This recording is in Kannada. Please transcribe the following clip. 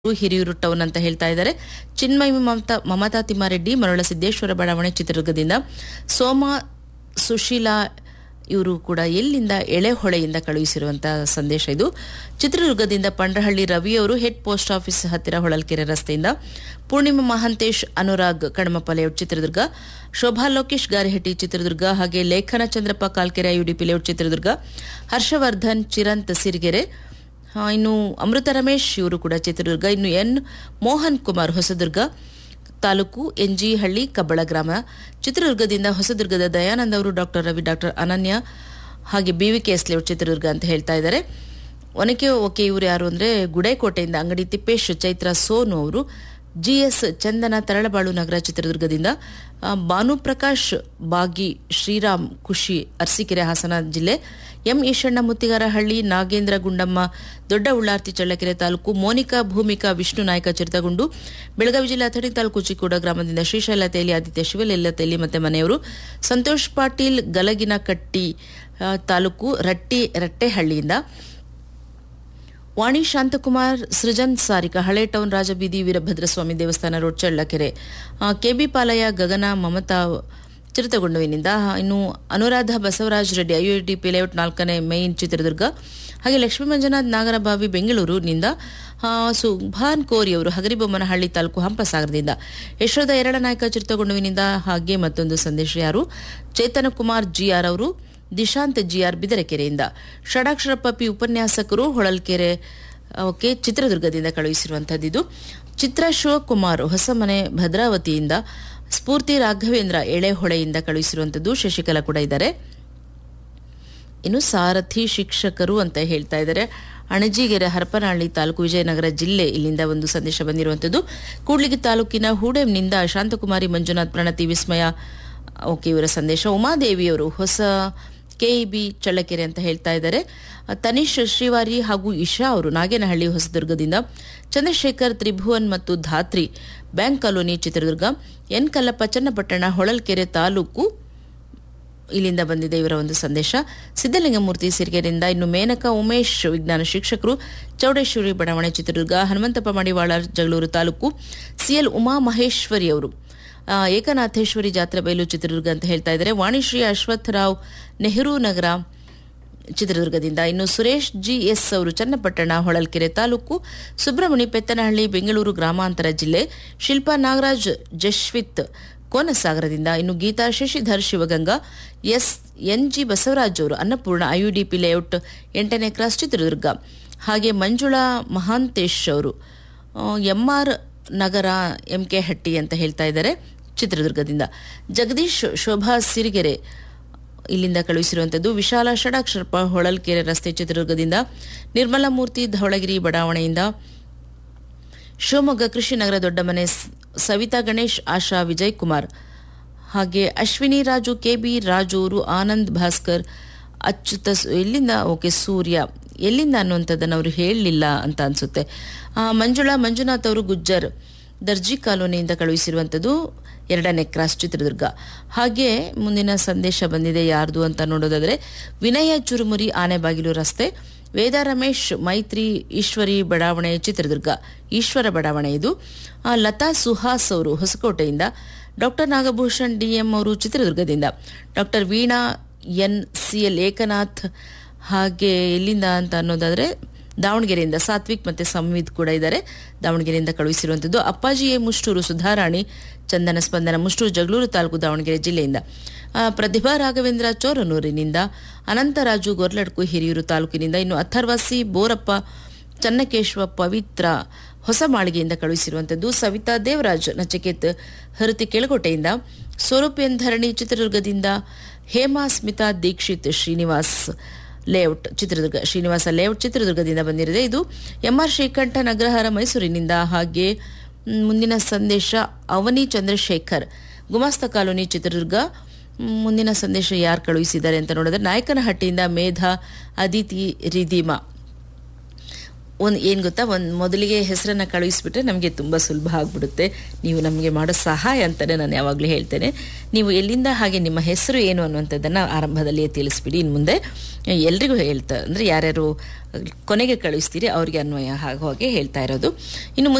ಹಿರಿಯೂರು ಟೌನ್ ಅಂತ ಹೇಳ್ತಾ ಇದ್ದಾರೆ ಚಿನ್ಮಯಿ ಮಮತಾ ಮಮತಾ ತಿಮ್ಮಾರೆಡ್ಡಿ ಮರಳ ಸಿದ್ದೇಶ್ವರ ಬಡಾವಣೆ ಚಿತ್ರದುರ್ಗದಿಂದ ಸೋಮ ಸುಶೀಲಾ ಇವರು ಕೂಡ ಎಲ್ಲಿಂದ ಎಳೆಹೊಳೆಯಿಂದ ಕಳುಹಿಸಿರುವಂತಹ ಸಂದೇಶ ಇದು ಚಿತ್ರದುರ್ಗದಿಂದ ಪಂಡ್ರಹಳ್ಳಿ ರವಿಯವರು ಹೆಡ್ ಪೋಸ್ಟ್ ಆಫೀಸ್ ಹತ್ತಿರ ಹೊಳಲ್ಕೆರೆ ರಸ್ತೆಯಿಂದ ಪೂರ್ಣಿಮಾ ಮಹಾಂತೇಶ್ ಅನುರಾಗ್ ಕಡಮಪ್ಪ ಲೇಔಟ್ ಚಿತ್ರದುರ್ಗ ಶೋಭಾ ಲೋಕೇಶ್ ಗಾರಿಹಟ್ಟಿ ಚಿತ್ರದುರ್ಗ ಹಾಗೆ ಲೇಖನ ಚಂದ್ರಪ್ಪ ಕಾಲ್ಕೆರೆ ಯುಡಿಪಿ ಲೇಔಟ್ ಚಿತ್ರದುರ್ಗ ಹರ್ಷವರ್ಧನ್ ಚಿರಂತ್ ಸಿರಿಗೆರೆ ಆ, ಇನ್ನು ಅಮೃತ ರಮೇಶ್ ಇವರು ಕೂಡ ಚಿತ್ರದುರ್ಗ ಇನ್ನು ಎನ್ ಮೋಹನ್ ಕುಮಾರ್ ಹೊಸದುರ್ಗ ತಾಲೂಕು ಎನ್ಜಿಹಳ್ಳಿ ಕಬ್ಬಳ ಗ್ರಾಮ ಚಿತ್ರದುರ್ಗದಿಂದ ಹೊಸದುರ್ಗದ ದಯಾನಂದ್ ಅವರು ಡಾಕ್ಟರ್ ರವಿ ಡಾಕ್ಟರ್ ಅನನ್ಯ ಹಾಗೆ B V K S layout Chitradurga ಅಂತ ಹೇಳ್ತಾ ಇದ್ದಾರೆ ಒನಕೆ ಓಕೆ ಇವರು ಯಾರು ಅಂದರೆ ಗುಡೇಕೋಟೆಯಿಂದ ಅಂಗಡಿ ತಿಪ್ಪೇಶ್ ಚೈತ್ರ ಸೋನು ಅವರು ಜಿ ಎಸ್ ಚಂದನ ತರಳಬಾಳು ನಗರ ಚಿತ್ರದುರ್ಗದಿಂದ ಆ, ಭಾನುಪ್ರಕಾಶ್ ಬಾಗಿ ಶ್ರೀರಾಮ್ ಖುಷಿ ಅರಸೀಕೆರೆ ಹಾಸನ ಜಿಲ್ಲೆ ಎಂ ಈಶಣ್ಣ ಮುತ್ತಿಗಾರಹಳ್ಳಿ ನಾಗೇಂದ್ರ ಗುಂಡಮ್ಮ ದೊಡ್ಡ ಉಳ್ಳಾರ್ತಿ ಚಳ್ಳಕೆರೆ ತಾಲೂಕು ಮೋನಿಕಾ ಭೂಮಿಕಾ ವಿಷ್ಣು ನಾಯಕ ಚಿರತಗುಂಡು ಬೆಳಗಾವಿ ಜಿಲ್ಲೆ ಅಥಣಿ ತಾಲೂಕು ಚಿಕ್ಕೋಡ ಗ್ರಾಮದಿಂದ ಶ್ರೀಶೈಲ ತೇಲಿ ಆದಿತ್ಯ ಶಿವಲೆಲ್ಲ ತೇಲಿ ಮತ್ತೆ ಮನೆಯವರು ಸಂತೋಷ್ ಪಾಟೀಲ್ ಗಲಗಿನ ಕಟ್ಟಿ ಆ, ತಾಲೂಕು ರಟ್ಟಿ ರಟ್ಟೆಹಳ್ಳಿಯಿಂದ ವಾಣಿ ಶಾಂತಕುಮಾರ್ ಸೃಜನ್ ಸಾರಿಕ ಹಳೆ ಟೌನ್ ರಾಜಬೀದಿ ವೀರಭದ್ರಸ್ವಾಮಿ ದೇವಸ್ಥಾನ ರೋಡ್ ಚಳ್ಳಕೆರೆ ಆ, ಕೆಬಿ ಪಾಲಯ ಗಗನ ಮಮತಾ ಚಿರತಗೊಂಡುವಿನಿಂದ ಇನ್ನು ಅನುರಾಧ ಬಸವರಾಜ್ ರೆಡ್ಡಿ ಐಯುಡಿ ಲೇಔಟ್ ನಾಲ್ಕನೇ ಮೈನ್ ಚಿತ್ರದುರ್ಗ ಹಾಗೆ ಲಕ್ಷ್ಮೀ ಮಂಜುನಾಥ್ ನಾಗರಬಾವಿ ಬೆಂಗಳೂರಿನಿಂದ ಆ, ಸುಭಾನ್ ಕೋರಿ ಅವರು ಹಗರಿಬೊಮ್ಮನಹಳ್ಳಿ ತಾಲೂಕು ಹಂಪಸಾಗರದಿಂದ ಯಶೋಧ ಎರಡ ನಾಯಕ ಚಿರತಗೊಂಡುವಿನಿಂದ ಹಾಗೆ ಮತ್ತೊಂದು ಸಂದೇಶ ಯಾರು ಚೇತನ ಕುಮಾರ್ ಜಿಆರ್ ಅವರು ದಿಶಾಂತ್ ಜಿಆರ್ ಬಿದರಕೆರೆಯಿಂದ ಷಡಾಕ್ಷರ ಪಪಿ ಉಪನ್ಯಾಸಕರು ಹೊಳಲ್ಕೆರೆ ಓಕೆ ಚಿತ್ರದುರ್ಗದಿಂದ ಕಳುಹಿಸಿರುವಂಥದ್ದು ಇದು ಚಿತ್ರ ಶಿವಕುಮಾರ್ ಹೊಸಮನೆ ಭದ್ರಾವತಿಯಿಂದ ಸ್ಫೂರ್ತಿ ರಾಘವೇಂದ್ರ ಎಳೆಹೊಳೆಯಿಂದ ಕಳುಹಿಸಿರುವಂಥದ್ದು ಶಶಿಕಲಾ ಕೂಡ ಇದ್ದಾರೆ ಇನ್ನು ಸಾರಥಿ ಶಿಕ್ಷಕರು ಅಂತ ಹೇಳ್ತಾ ಇದ್ದಾರೆ ಅಣಜಿಗೆರೆ ಹರಪನಹಳ್ಳಿ ತಾಲೂಕು ವಿಜಯನಗರ ಜಿಲ್ಲೆ ಇಲ್ಲಿಂದ ಒಂದು ಸಂದೇಶ ಬಂದಿರುವಂಥದ್ದು ಕೂಡ್ಲಿಗಿ ತಾಲೂಕಿನ ಹೂಡೆಂನಿಂದ ಶಾಂತಕುಮಾರಿ ಮಂಜುನಾಥ್ ಪ್ರಣತಿ ವಿಸ್ಮಯ ಓಕೆ ಇವರ ಸಂದೇಶ ಉಮಾದೇವಿಯವರು ಹೊಸ ಕೆಇಬಿ ಚಳ್ಳಕೆರೆ ಅಂತ ಹೇಳ್ತಾ ಇದ್ದಾರೆ ತನಿಷ್ ಶ್ರೀವಾರಿ ಹಾಗೂ ಇಶಾ ಅವರು ನಾಗೇನಹಳ್ಳಿ ಹೊಸದುರ್ಗದಿಂದ ಚಂದ್ರಶೇಖರ್ ತ್ರಿಭುವನ್ ಮತ್ತು Dhatri bank colony Chitradurga N Kallappa Channapatna Holalkere taluk ಇಲ್ಲಿಂದ ಬಂದಿದೆ ಇವರ ಒಂದು ಸಂದೇಶ ಸಿದ್ದಲಿಂಗಮೂರ್ತಿ ಸಿರಿಗೆರೆಯಿಂದ ಇನ್ನು ಮೇನಕಾ ಉಮೇಶ್ ವಿಜ್ಞಾನ ಶಿಕ್ಷಕರು ಚೌಡೇಶ್ವರಿ ಬಡಾವಣೆ ಚಿತ್ರದುರ್ಗ ಹನುಮಂತಪ್ಪ ಮಡಿವಾಳ ಜಗಳೂರು ತಾಲೂಕು ಸಿಎಲ್ ಉಮಾ ಮಹೇಶ್ವರಿ ಅವರು ಆ, ಏಕನಾಥೇಶ್ವರಿ ಜಾತ್ರೆ ಬಯಲು ಚಿತ್ರದುರ್ಗ ಅಂತ ಹೇಳ್ತಾ ಇದ್ದಾರೆ ವಾಣಿಶ್ರೀ ಅಶ್ವತ್ಥರಾವ್ ನೆಹರು ನಗರ ಚಿತ್ರದುರ್ಗದಿಂದ ಇನ್ನು ಸುರೇಶ್ ಜಿ ಎಸ್ ಅವರು ಚನ್ನಪಟ್ಟಣ ಹೊಳಲ್ಕೆರೆ ತಾಲೂಕು ಸುಬ್ರಹ್ಮಣಿ ಪೆತ್ತನಹಳ್ಳಿ ಬೆಂಗಳೂರು ಗ್ರಾಮಾಂತರ ಜಿಲ್ಲೆ ಶಿಲ್ಪಾ ನಾಗರಾಜ್ ಜಶ್ವಿತ್ ಕೋನಸಾಗರದಿಂದ ಇನ್ನು Geetha Shashidhar Shivaganga S N G Basavaraj ಅವರು ಅನ್ನಪೂರ್ಣ ಐಯುಡಿಪಿ ಲೇಔಟ್ ಎಂಟನೇ ಕ್ರಾಸ್ ಚಿತ್ರದುರ್ಗ ಹಾಗೆ ಮಂಜುಳಾ ಮಹಾಂತೇಶ್ ಅವರು M R Nagara M K Hatti ಅಂತ ಹೇಳ್ತಾ ಇದ್ದಾರೆ ಚಿತ್ರದುರ್ಗದಿಂದ ಜಗದೀಶ್ ಶೋಭಾ ಸಿರಿಗೆರೆ ಇಲ್ಲಿಂದ ಕಳುಹಿಸಿರುವಂಥದ್ದು ವಿಶಾಲ ಷಡಾಕ್ಷರಪ ಹೊಳಲ್ಕೆರೆ ರಸ್ತೆ ಚಿತ್ರದುರ್ಗದಿಂದ ನಿರ್ಮಲಾ ಮೂರ್ತಿ ಧವಳಗಿರಿ ಬಡಾವಣೆಯಿಂದ ಶಿವಮೊಗ್ಗ ಕೃಷಿನಗರ ದೊಡ್ಡಮನೆ ಸ್- ಸವಿತಾ ಗಣೇಶ್ ಆಶಾ ವಿಜಯ್ ಕುಮಾರ್ ಹಾಗೆ ಅಶ್ವಿನಿ ರಾಜು ಕೆಬಿ ರಾಜು ಅವರು ಆನಂದ್ ಭಾಸ್ಕರ್ ಅಚ್ಯುತ ಸು- ಎಲ್ಲಿಂದ ಓಕೆ ಸೂರ್ಯ ಎಲ್ಲಿಂದ ಅನ್ನುವಂಥದ್ದನ್ನು ಅವರು ಹೇಳಲಿಲ್ಲ ಅಂತ ಅನಿಸುತ್ತೆ ಮಂಜುಳಾ ಮಂಜುನಾಥ್ ಅವರು ಗುಜ್ಜರ್ ದರ್ಜಿ ಕಾಲೋನಿಯಿಂದ ಕಳುಹಿಸಿರುವಂಥದ್ದು ಎರಡನೇ ಕ್ರಾಸ್ ಚಿತ್ರದುರ್ಗ ಹಾಗೆ ಮುಂದಿನ ಸಂದೇಶ ಬಂದಿದೆ ಯಾರ್ದು ಅಂತ ನೋಡೋದಾದ್ರೆ ವಿನಯ ಚುರುಮುರಿ ಆನೆಬಾಗಿಲು ರಸ್ತೆ ವೇದ ರಮೇಶ್ ಮೈತ್ರಿ ಈಶ್ವರಿ ಬಡಾವಣೆ ಚಿತ್ರದುರ್ಗ ಈಶ್ವರ ಬಡಾವಣೆ ಇದು ಆ, ಲತಾ ಸುಹಾಸ್ ಅವರು ಹೊಸಕೋಟೆಯಿಂದ ಡಾಕ್ಟರ್ ನಾಗಭೂಷಣ್ ಡಿಎಂ ಅವರು ಚಿತ್ರದುರ್ಗದಿಂದ doctor Veena N C L Ekanath ಹಾಗೆ ಎಲ್ಲಿಂದ ಅಂತ ಅನ್ನೋದಾದ್ರೆ ದಾವಣಗೆರೆಯಿಂದ ಸಾತ್ವಿಕ್ ಮತ್ತೆ ಸಂವಿತ್ ಕೂಡ ಇದ್ದಾರೆ ದಾವಣಗೆರೆಯಿಂದ ಕಳುಹಿಸಿರುವಂಥದ್ದು ಅಪ್ಪಾಜಿ ಎ ಮುಷ್ಟೂರು ಸುಧಾರಾಣಿ ಚಂದನ ಸ್ಪಂದನ ಮುಷ್ಟೂರು ಜಗಳೂರು ತಾಲೂಕು ದಾವಣಗೆರೆ ಜಿಲ್ಲೆಯಿಂದ ಆ, ಪ್ರತಿಭಾ ರಾಘವೇಂದ್ರ ಚೋರನೂರಿನಿಂದ ಅನಂತರಾಜು ಗೊರ್ಲಡ್ಕು ಹಿರಿಯೂರು ತಾಲೂಕಿನಿಂದ ಇನ್ನು ಅಥರ್ವ ಸಿ ಬೋರಪ್ಪ ಚನ್ನಕೇಶ್ವ ಪವಿತ್ರ ಹೊಸ ಮಾಳಿಗೆಯಿಂದ ಕಳುಹಿಸಿರುವಂಥದ್ದು ಸವಿತಾ ದೇವರಾಜ್ ನಚಿಕೇತ್ ಹರತಿ ಕೆಳಕೋಟೆಯಿಂದ ಸ್ವರೂಪೇನ್ ಧರಣಿ ಚಿತ್ರದುರ್ಗದಿಂದ ಹೇಮಾ ಸ್ಮಿತಾ ದೀಕ್ಷಿತ್ ಶ್ರೀನಿವಾಸ್ ಲೇಔಟ್ ಚಿತ್ರದುರ್ಗ ಶ್ರೀನಿವಾಸ ಲೇಔಟ್ ಚಿತ್ರದುರ್ಗದಿಂದ ಬಂದಿರಿದೆ ಇದು ಎಂಆರ್ ಶ್ರೀಕಂಠ ನಗರಹಾರ ಮೈಸೂರಿನಿಂದ ಹಾಗೆ ಮ್, ಮುಂದಿನ ಸಂದೇಶ ಅವನಿ ಚಂದ್ರಶೇಖರ್ ಗುಮಾಸ್ತ ಕಾಲೋನಿ ಚಿತ್ರದುರ್ಗ ಮ್, ಮುಂದಿನ ಸಂದೇಶ ಯಾರು ಕಳುಹಿಸಿದ್ದಾರೆ ಅಂತ ನೋಡಿದ್ರೆ ನಾಯಕನಹಟ್ಟಿಯಿಂದ ಮೇಧಾ ಅದಿತಿ ರಿದಿಮಾ ಒಂದು ಏನು ಗೊತ್ತಾ ಒಂದು ಮೊದಲಿಗೆ ಹೆಸರನ್ನು ಕಳುಹಿಸಿಬಿಟ್ರೆ ನಮಗೆ ತುಂಬ ಸುಲಭ ಆಗಿಬಿಡುತ್ತೆ ನೀವು ನಮಗೆ ಮಾಡೋ ಸಹಾಯ ಅಂತಲೇ ನಾನು ಯಾವಾಗಲೂ ಹೇಳ್ತೇನೆ ನೀವು ಎಲ್ಲಿಂದ ಹಾಗೆ ನಿಮ್ಮ ಹೆಸರು ಏನು ಅನ್ನುವಂಥದ್ದನ್ನು ಆರಂಭದಲ್ಲಿಯೇ ತಿಳಿಸ್ಬಿಡಿ ಇನ್ನು ಮುಂದೆ ಎಲ್ರಿಗೂ ಹೇಳ್ತಾ ಅಂದರೆ ಯಾರ್ಯಾರು ಕೊನೆಗೆ ಕಳಿಸ್ತೀರಿ ಅವರಿಗೆ ಅನ್ವಯ ಆಗೋ ಹಾಗೆ ಹೇಳ್ತಾ ಇರೋದು ಇನ್ನು ಮುಂದೆ